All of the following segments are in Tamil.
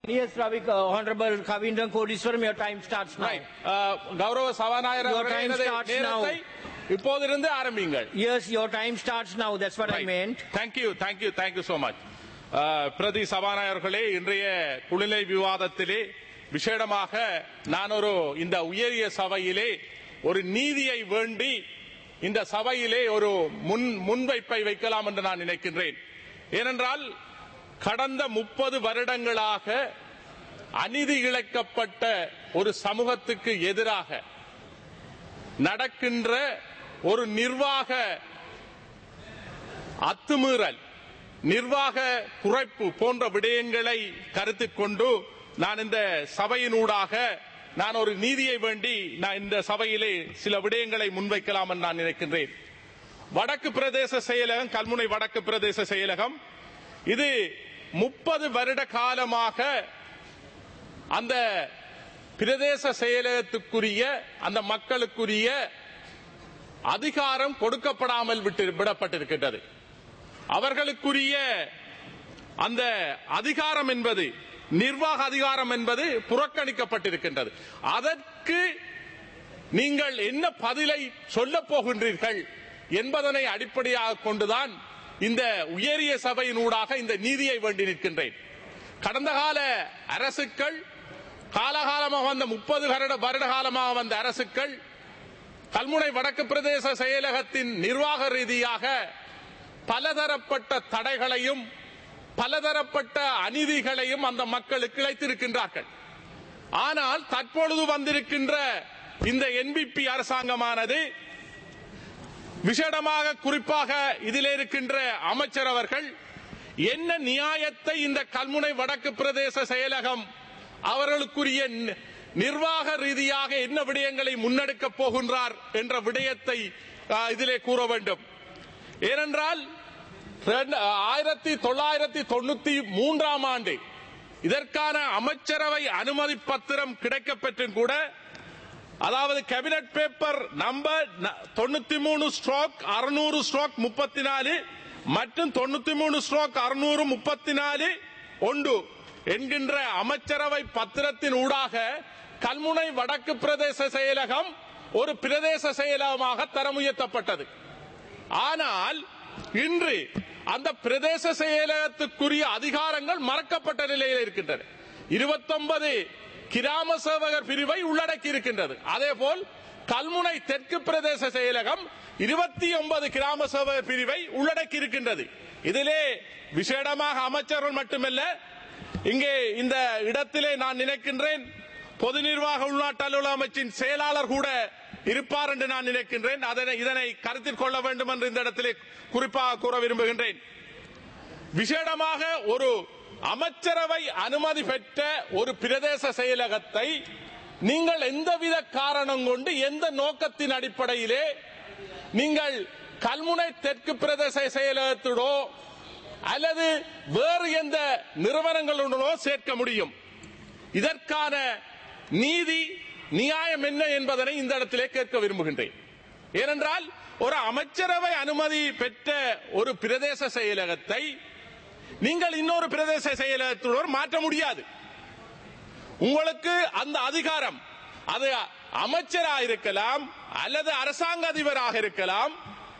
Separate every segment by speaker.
Speaker 1: Yes, Ravi, uh, Honorable Kavindran Kodiswaram, your time starts now.
Speaker 2: Right. Uh, கௌரவ சபாநாயகர்
Speaker 1: Your
Speaker 2: அவர்களே,
Speaker 1: time
Speaker 2: எனது
Speaker 1: starts
Speaker 2: நேரத்தை இப்போதிருந்து ஆரம்பிங்கள்
Speaker 1: Yes, your time starts now. That's what I meant.
Speaker 2: Thank you thank you thank you so much பிரதி சபாநாயகர்களே இன்றைய குளிலை விவாதத்திலே விசேடமாக நான் ஒரு இந்த உயரிய சபையிலே ஒரு நீதியை வேண்டி இந்த சபையிலே ஒரு முன் முன்வைப்பை வைக்கலாம் என்று நான் நினைக்கின்றேன் ஏனென்றால் கடந்த முப்பது வருடங்களாக அநீதி இழைக்கப்பட்ட ஒரு சமூகத்துக்கு எதிராக நடக்கின்ற ஒரு நிர்வாக அத்துமீறல் நிர்வாக குறைப்பு போன்ற விடயங்களை கருத்தில் கொண்டு நான் இந்த சபையினூடாக நான் ஒரு நீதியை வேண்டி நான் இந்த சபையிலே சில விடயங்களை முன்வைக்கலாம் என்று நான் நினைக்கின்றேன் வடக்கு பிரதேச செயலகம் கல்முனை வடக்கு பிரதேச செயலகம் இது முப்பது வருட காலமாக அந்த பிரதேச செயலகத்துக்குரிய அந்த மக்களுக்குரிய அதிகாரம் கொடுக்கப்படாமல் விட்டு விடப்பட்டிருக்கின்றது அவர்களுக்குரிய அந்த அதிகாரம் என்பது நிர்வாக அதிகாரம் என்பது புறக்கணிக்கப்பட்டிருக்கின்றது அதற்கு நீங்கள் என்ன பதிலை சொல்லப் போகின்றீர்கள் என்பதனை அடிப்படையாக கொண்டுதான் இந்த உயரிய சபையினூடாக இந்த நீதியை வேண்டி நிற்கின்றேன் கடந்த கால அரசுகள் காலகாலமாக வந்த முப்பது வருட வருட காலமாக வந்த அரசுகள் கல்முனை வடக்கு பிரதேச செயலகத்தின் நிர்வாக ரீதியாக பலதரப்பட்ட தடைகளையும் பலதரப்பட்ட அநீதிகளையும் அந்த மக்களுக்கு இழைத்திருக்கின்றார்கள் ஆனால் தற்பொழுது வந்திருக்கின்ற இந்த என்பிபி அரசாங்கமானது விசேடமாக குறிப்பாக இதில் இருக்கின்ற அமைச்சர் அவர்கள் என்ன நியாயத்தை இந்த கல்முனை வடக்கு பிரதேச செயலகம் அவர்களுக்குரிய நி- நிர்வாக ரீதியாக என்ன விடயங்களை முன்னெடுக்கப் போகின்றார் என்ற விடயத்தை ஆ, இதிலே கூற வேண்டும் ஏனென்றால் ரெண்டு- ஆயிரத்தி தொள்ளாயிரத்தி தொண்ணூத்தி மூன்றாம் ஆண்டு இதற்கான அமைச்சரவை அனுமதி பத்திரம் கிடைக்கப்பெற்றும் கூட அதாவது கேபினட் பேப்பர் நம்பர் தொண்ணூத்தி மூணு ஸ்ட்ரோக் அறுநூறு ஸ்ட்ரோக் முப்பத்தி நாலு மற்றும் தொண்ணூத்தி மூணு ஸ்ட்ரோக் அறுநூறு முப்பத்தி நாலு ஒன்று என்கின்ற அமைச்சரவை பத்திரத்தின் ஊடாக கல்முனை வடக்கு பிரதேச செயலகம் ஒரு பிரதேச செயலகமாக தரம் உயர்த்தப்பட்டது ஆனால் இன்று அந்த பிரதேச செயலகத்துக்குரிய அதிகாரங்கள் மறக்கப்பட்ட நிலையில் இருக்கின்றன இருபத்தொன்பது கிராம சேவகர் பிரிவை உள்ளடக்கி இருக்கின்றது அதேபோல் கல்முனை தெற்கு பிரதேச செயலகம் இருபத்தி ஒன்பது கிராம சேவகர் பிரிவை உள்ளடக்கி இருக்கின்றது இதிலே விசேடமாக அமைச்சர்கள் மட்டுமல்ல இங்கே இந்த இடத்திலே நான் நினைக்கின்றேன் பொது நிர்வாக உள்நாட்டு அலுவலக அமைச்சின் செயலாளர் கூட இருப்பார் என்று நான் நினைக்கின்றேன் அதனை இதனை கருத்தில் கொள்ள வேண்டும் என்று இந்த இடத்திலே குறிப்பாக கூற விரும்புகின்றேன் விசேடமாக ஒரு அமைச்சரவை அனுமதி பெற்ற ஒரு பிரதேச செயலகத்தை நீங்கள் எந்தவித காரணம் கொண்டு எந்த நோக்கத்தின் அடிப்படையிலே நீங்கள் கல்முனை தெற்கு பிரதேச செயலகத்திடோ அல்லது வேறு எந்த நிறுவனங்களுடனோ சேர்க்க முடியும் இதற்கான நீதி நியாயம் என்ன என்பதனை இந்த இடத்திலே கேட்க விரும்புகின்றேன் ஏனென்றால் ஒரு அமைச்சரவை அனுமதி பெற்ற ஒரு பிரதேச செயலகத்தை நீங்கள் இன்னொரு பிரதேச செயலகத்துடன் மாற்ற முடியாது உங்களுக்கு அந்த அதிகாரம் அது அமைச்சராக இருக்கலாம் அல்லது அரசாங்க அதிபராக இருக்கலாம்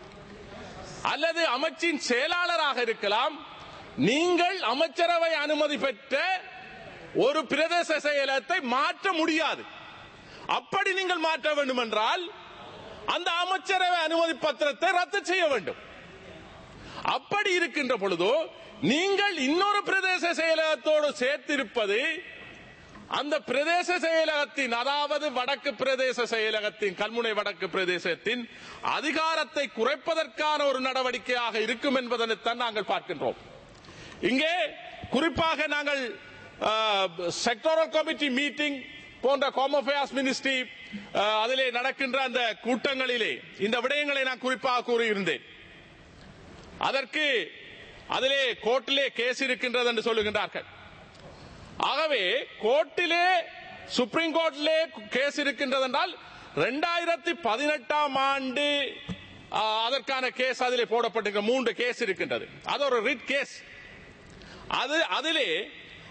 Speaker 2: அல்லது அமைச்சின் செயலாளராக இருக்கலாம் நீங்கள் அமைச்சரவை அனுமதி பெற்ற ஒரு பிரதேச செயலகத்தை மாற்ற முடியாது அப்படி நீங்கள் மாற்ற வேண்டும் என்றால் அந்த அமைச்சரவை அனுமதி பத்திரத்தை ரத்து செய்ய வேண்டும் அப்படி இருக்கின்ற பொழுது நீங்கள் இன்னொரு பிரதேச செயலகத்தோடு சேர்த்திருப்பது அந்த பிரதேச செயலகத்தின் அதாவது வடக்கு பிரதேச செயலகத்தின் கல்முனை வடக்கு பிரதேசத்தின் அதிகாரத்தை குறைப்பதற்கான ஒரு நடவடிக்கையாக இருக்கும் என்பதனைத்தான் நாங்கள் பார்க்கின்றோம் இங்கே குறிப்பாக நாங்கள் செக்டோரல் கமிட்டி மீட்டிங் போன்ற ஹோம் அஃபேர்ஸ் மினிஸ்ட்ரி அதிலே நடக்கின்ற அந்த கூட்டங்களிலே இந்த விடயங்களை நான் குறிப்பாக கூறியிருந்தேன் அதற்கு அதிலே கோர்ட்டிலே கேஸ் இருக்கின்றது என்று சொல்லுகின்றார்கள் ஆகவே கோர்ட்டிலே சுப்ரீம் கோர்ட்டிலே கேஸ் இருக்கின்றது என்றால் இரண்டாயிரத்தி பதினெட்டாம் ஆண்டு ஆ, அதற்கான கேஸ் அதிலே போடப்பட்டிருக்க மூன்று கேஸ் இருக்கின்றது அது ஒரு ரிட் கேஸ் அது அதிலே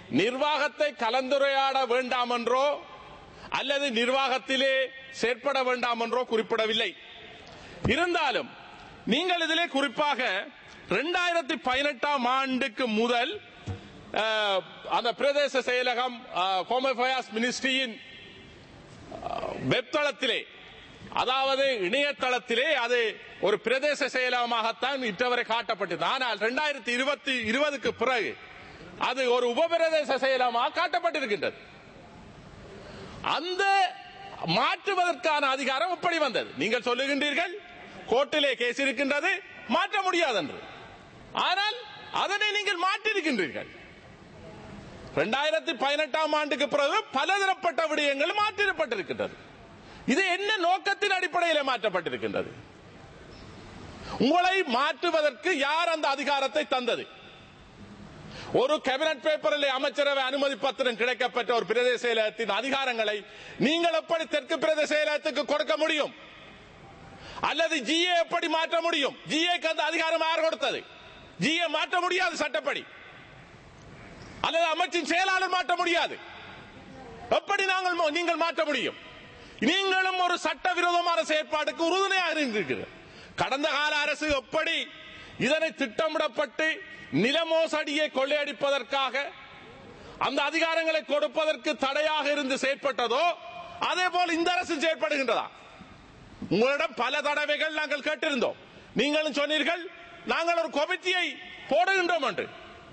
Speaker 2: நிர்வாகத்தை கலந்துரையாட வேண்டாம் என்றோ அல்லது நிர்வாகத்திலே செயற்பட வேண்டாம் என்றோ குறிப்பிடவில்லை இருந்தாலும் நீங்கள் இதிலே குறிப்பாக இரண்டாயிரத்தி பதினெட்டாம் ஆண்டுக்கு முதல் அஹ், அந்த பிரதேச செயலகம் ஹோம் அஃபேர்ஸ் மினிஸ்ட்ரியின் வெப்தளத்திலே அதாவது இணையதளத்திலே அது ஒரு பிரதேச செயலகமாகத்தான் இற்றவரை காட்டப்பட்டது ஆனால் இரண்டாயிரத்தி இருபத்தி இருபதுக்கு பிறகு அது ஒரு உபபிரதேச செயலகமாக காட்டப்பட்டிருக்கின்றது அந்த மாற்றுவதற்கான அதிகாரம் எப்படி வந்தது நீங்கள் சொல்லுகின்றீர்கள் கோர்ட்டிலே கேஸ் இருக்கின்றது மாற்ற முடியாது என்று ஆனால் அதனை நீங்கள் மாற்றிருக்கின்றீர்கள் இரண்டாயிரத்தி பதினெட்டாம் ஆண்டுக்கு பிறகு பலதரப்பட்ட விடயங்கள் மாற்றிடப்பட்டிருக்கின்றது இது என்ன நோக்கத்தின் அடிப்படையில் மாற்றப்பட்டிருக்கின்றது உங்களை மாற்றுவதற்கு யார் அந்த அதிகாரத்தை தந்தது ஒரு கேபினட் பேப்பரில் அமைச்சரவை அனுமதி பத்திரம் கிடைக்கப்பட்ட ஒரு பிரதேச செயலகத்தின் அதிகாரங்களை நீங்கள் எப்படி தெற்கு பிரதேச செயலகத்துக்கு கொடுக்க முடியும் அல்லது ஜிஏ எப்படி மாற்ற முடியும் ஜிஏக்கு அந்த அதிகாரம் யார் கொடுத்தது ஜிஏ மாற்ற முடியாது சட்டப்படி அல்லது அமைச்சின் செயலாளர் மாற்ற முடியாது எப்படி நாங்கள் மோ- நீங்கள் மாற்ற முடியும் நீங்களும் ஒரு சட்டவிரோதமான செயற்பாடுக்கு உறுதுணையாக இருந்திருக்கிறது கடந்த கால அரசு எப்படி இதனை திட்டமிடப்பட்டு நில மோசடியை கொள்ளையடிப்பதற்காக அந்த அதிகாரங்களை கொடுப்பதற்கு தடையாக இருந்து செயற்பட்டதோ அதே போல் இந்த அரசு செயற்படுகின்றதா உங்களிடம் பல தடவைகள் நாங்கள் கேட்டிருந்தோம் நீங்களும் சொன்னீர்கள் நாங்கள் ஒரு கமிட்டியை போடுகின்றோம் என்று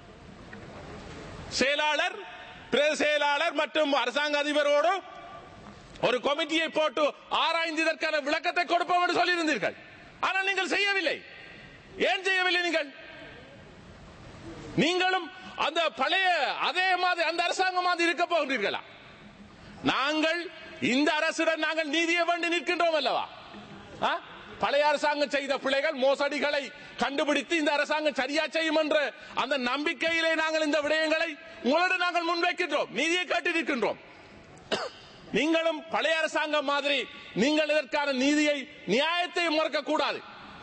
Speaker 2: செயலாளர் பிரதேச செயலாளர் மற்றும் அரசாங்க அதிபரோடு ஒரு கமிட்டியை போட்டு ஆராய்ந்து இதற்கான விளக்கத்தை கொடுப்போம் என்று சொல்லியிருந்தீர்கள் ஆனால் நீங்கள் செய்யவில்லை ஏன் செய்யவில்லை நீங்கள் நீங்களும் அந்த பழைய அதே மாதிரி அந்த அரசாங்கம் மாதிரி இருக்க போகின்றீர்களா நாங்கள் இந்த அரசுடன் நாங்கள் நீதியை வேண்டி நிற்கின்றோம் அல்லவா ஆ? பழைய அரசாங்கம் செய்த பிழைகள் மோசடிகளை கண்டுபிடித்து இந்த அரசாங்கம் சரியா செய்யும் என்ற அந்த நம்பிக்கையிலே நாங்கள் இந்த விடயங்களை உங்களோடு நாங்கள் முன்வைக்கின்றோம் நீதியை கேட்டிருக்கின்றோம் நீங்களும் பழைய அரசாங்கம் மாதிரி நீங்கள் இதற்கான நீதியை நியாயத்தை மறக்க கூடாது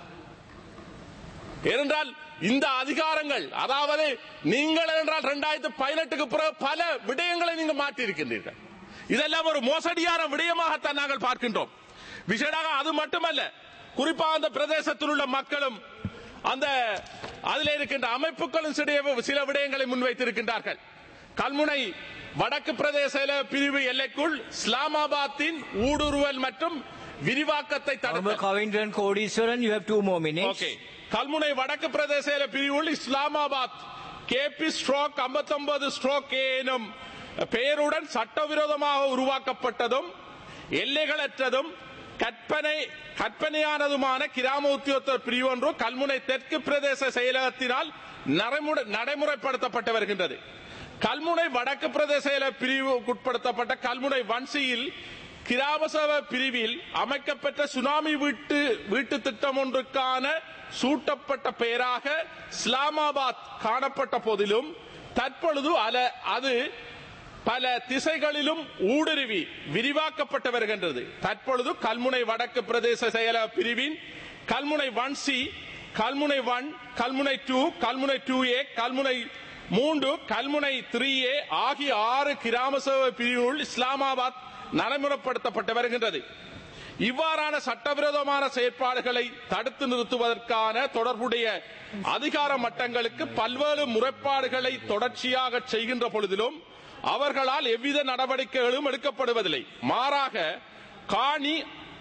Speaker 2: ஏனென்றால் இந்த அதிகாரங்கள் அதாவது நீங்கள் என்றால் இரண்டாயிரத்தி பதினெட்டுக்கு பிறகு பல விடயங்களை நீங்கள் மாற்றியிருக்கின்றீர்கள் இதெல்லாம் ஒரு மோசடியான விடயமாகத்தான் நாங்கள் பார்க்கின்றோம் விசேடாக அது மட்டுமல்ல குறிப்பாக அந்த பிரதேசத்தில் உள்ள மக்களும் அந்த அதில் இருக்கின்ற அமைப்புகளும் சிறிய- சில விடயங்களை முன்வைத்திருக்கின்றார்கள் கல்முனை வடக்கு பிரதேச பிரிவு எல்லைக்குள் இஸ்லாமாபாத்தின் ஊடுருவல் மற்றும் விரிவாக்கத்தை
Speaker 1: Honorable
Speaker 2: தடுத்தல்
Speaker 1: Covington Codiswaran, you have two more minutes.
Speaker 2: Okay Kalmunai வடக்கு பிரதேச பிரிவுள் Islamabad K P stroke 59 stroke A எனும் பெயருடன் சட்டவிரோதமாக உருவாக்கப்பட்டதும் எல்லைகளற்றதும் கற்பனை கற்பனையானதுமான கிராம உத்தியோகத்தர் பிரிவு ஒன்று கல்முனை தெற்கு பிரதேச செயலகத்தினால் நடைமுறை- நடைமுறைப்படுத்தப்பட்டு வருகின்றது கல்முனை வடக்கு பிரதேச செயல பிரிவுக்குட்படுத்தப்பட்ட கல்முனை வன்சியில் கிராம சபை பிரிவில் அமைக்கப்பட்ட சுனாமி வீட்டு வீட்டு திட்டம் ஒன்றுக்கான சூட்டப்பட்ட பெயராக இஸ்லாமாபாத் காணப்பட்ட போதிலும் தற்பொழுது அல அது பல திசைகளிலும் ஊடுருவி விரிவாக்கப்பட்டு வருகின்றது தற்பொழுது கல்முனை வடக்கு பிரதேச செயல பிரிவின் Kalmunai one C Kalmunai one Kalmunai two Kalmunai two A Kalmunai மூன்று கல்முனை த்ரீ ஏ ஆகிய ஆறு கிராம சேவை பிரிவுகள் இஸ்லாமாபாத் நடைமுறைப்படுத்தப்பட்டு வருகின்றது இவ்வாறான சட்டவிரோதமான செயற்பாடுகளை தடுத்து நிறுத்துவதற்கான தொடர்புடைய அதிகார மட்டங்களுக்கு பல்வேறு முறைப்பாடுகளை தொடர்ச்சியாக செய்கின்ற பொழுதிலும் அவர்களால் எவ்வித நடவடிக்கைகளும் எடுக்கப்படுவதில்லை மாறாக காணி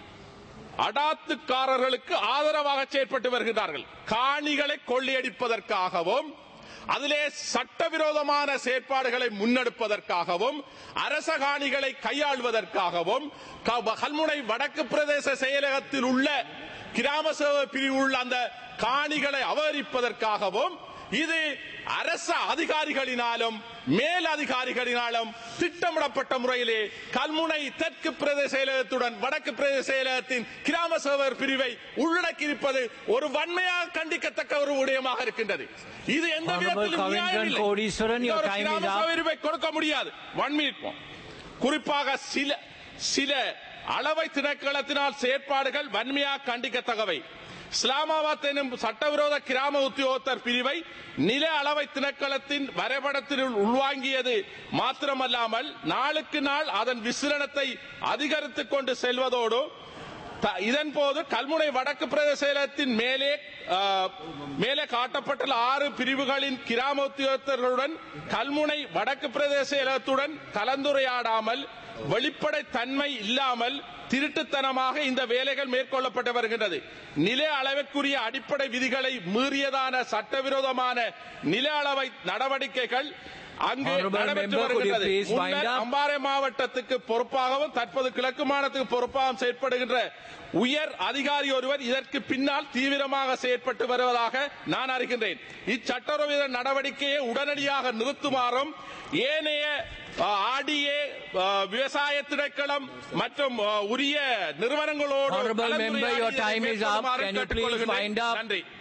Speaker 2: அடாத்துக்காரர்களுக்கு ஆதரவாக செயற்பட்டு வருகிறார்கள் காணிகளை கொள்ளையடிப்பதற்காகவும் அதிலே சட்டவிரோதமான செயற்பாடுகளை முன்னெடுப்பதற்காகவும் அரச காணிகளை கையாள்வதற்காகவும் க- கல்முனை வடக்கு பிரதேச செயலகத்தில் உள்ள கிராம சேவை பிரிவு உள்ள அந்த காணிகளை அபகரிப்பதற்காகவும் இது அரச அதிகாரிகளினாலும் மேல் அதிகாரிகளினாலும் திட்டமிடப்பட்ட முறையிலே கல்முனை தெற்கு பிரதேச செயலகத்துடன் வடக்கு பிரதேச செயலகத்தின் கிராம சேவர் பிரிவை உள்ளடக்கியிருப்பது ஒரு வன்மையாக கண்டிக்கத்தக்க ஒரு விடயமாக இருக்கின்றது இது எந்த
Speaker 1: Honorable
Speaker 2: விதத்திலும்
Speaker 1: Covington
Speaker 2: நியாயமில்லை.
Speaker 1: Codiswaran, your
Speaker 2: இது ஒரு
Speaker 1: time
Speaker 2: கிராம
Speaker 1: is up.
Speaker 2: சபை பிரிவை கொடுக்க முடியாது ஒன் மினிட் குறிப்பாக சில சில அளவை திணைக்களத்தினால் செயற்பாடுகள் வன்மையாக கண்டிக்கத்தக்கவை இஸ்லாமாபாத் எனும் சட்டவிரோத கிராம உத்தியோகத்தர் பிரிவை நில அளவை திணைக்களத்தின் வரைபடத்தினுள் உள்வாங்கியது மாத்திரமல்லாமல் நாளுக்கு நாள் அதன் விசிரணத்தை அதிகரித்துக் கொண்டு செல்வதோடு த- இதன் போது கல்முனை வடக்கு பிரதேச செயலகத்தின் மேலே ஆ, மேலே காட்டப்பட்டுள்ள ஆறு பிரிவுகளின் கிராம உத்தியோகத்தர்களுடன் கல்முனை வடக்கு பிரதேச செயலகத்துடன் கலந்துரையாடாமல் வெளிப்படை தன்மை இல்லாமல் திருட்டுத்தனமாக இந்த வேலைகள் மேற்கொள்ளப்பட்டு வருகின்றது நில அளவுக்குரிய அடிப்படை விதிகளை மீறியதான சட்டவிரோதமான நில அளவை நடவடிக்கைகள் அங்கு
Speaker 1: Honorable
Speaker 2: நடைபெற்று
Speaker 1: member, could you
Speaker 2: வருகின்றது
Speaker 1: please wind
Speaker 2: முன்னர்
Speaker 1: up?
Speaker 2: அம்பாறை மாவட்டத்துக்கு பொறுப்பாகவும் தற்போது கிழக்கு மாநிலத்துக்கு பொறுப்பாகவும் செயற்படுகின்ற உயர் அதிகாரி ஒருவர் இதற்கு பின்னால் தீவிரமாக செயற்பட்டு வருவதாக நான் அறிகின்றேன் இச்சட்டவிரோத நடவடிக்கையை உடனடியாக நிறுத்துமாறும் ஏனைய ஆடிஏ விவசாய திணைக்களம் மற்றும் அ, உரிய நிறுவனங்களோடு
Speaker 1: Honorable member, your
Speaker 2: கலந்துரையாடி இதை
Speaker 1: time is up.
Speaker 2: மேற்கொள்ளுமாறு
Speaker 1: Can you please
Speaker 2: கேட்டுக்கொள்கின்றேன்.
Speaker 1: wind up?
Speaker 2: நன்றி